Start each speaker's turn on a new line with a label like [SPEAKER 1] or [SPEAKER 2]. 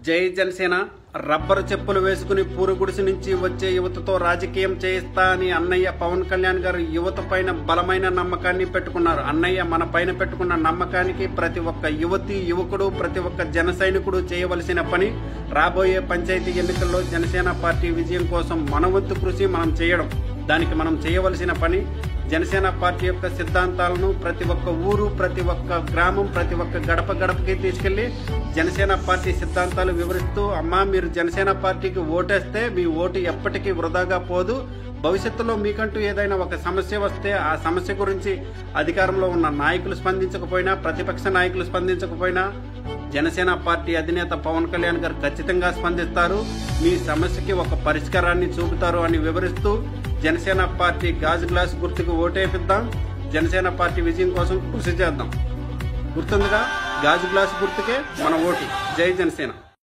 [SPEAKER 1] జై జనసేన రబ్బరు చెప్పులు వేసుకుని పూరుగుడిసి నుంచి వచ్చే యువతతో రాజకీయం చేయిస్తా అని అన్నయ్య పవన్ కళ్యాణ్ గారు యువత పైన బలమైన నమ్మకాన్ని పెట్టుకున్నారు అన్నయ్య మన పైన పెట్టుకున్న నమ్మకానికి ప్రతి ఒక్క యువతి యువకుడు ప్రతి ఒక్క జన సైనికుడు చేయవలసిన పని రాబోయే పంచాయతీ ఎన్నికల్లో జనసేన పార్టీ విజయం కోసం మన వంతు కృషి మనం చేయడం దానికి మనం చేయవలసిన పని జనసేన పార్టీ యొక్క సిద్ధాంతాలను ప్రతి ఒక్క ఊరు ప్రతి ఒక్క గ్రామం ప్రతి ఒక్క గడప గడపకి తీసుకెళ్లి జనసేన పార్టీ సిద్ధాంతాలు వివరిస్తూ అమ్మా మీరు జనసేన పార్టీకి ఓటేస్తే మీ ఓటు ఎప్పటికీ వృధాగా పోదు భవిష్యత్తులో మీకంటూ ఏదైనా ఒక సమస్య వస్తే ఆ సమస్య గురించి అధికారంలో ఉన్న నాయకులు స్పందించకపోయినా ప్రతిపక్ష నాయకులు స్పందించకపోయినా జనసేన పార్టీ అధినేత పవన్ కళ్యాణ్ గారు ఖచ్చితంగా స్పందిస్తారు మీ సమస్యకి ఒక పరిష్కారాన్ని చూపుతారు అని వివరిస్తూ జనసేన పార్టీ గాజు గ్లాస్ గుర్తుకు ఓటేపిద్దాం జనసేన పార్టీ విజయం కోసం కృషి చేద్దాం గుర్తుందిగా గాజు గ్లాస్ గుర్తుకే మన ఓటు జై జనసేన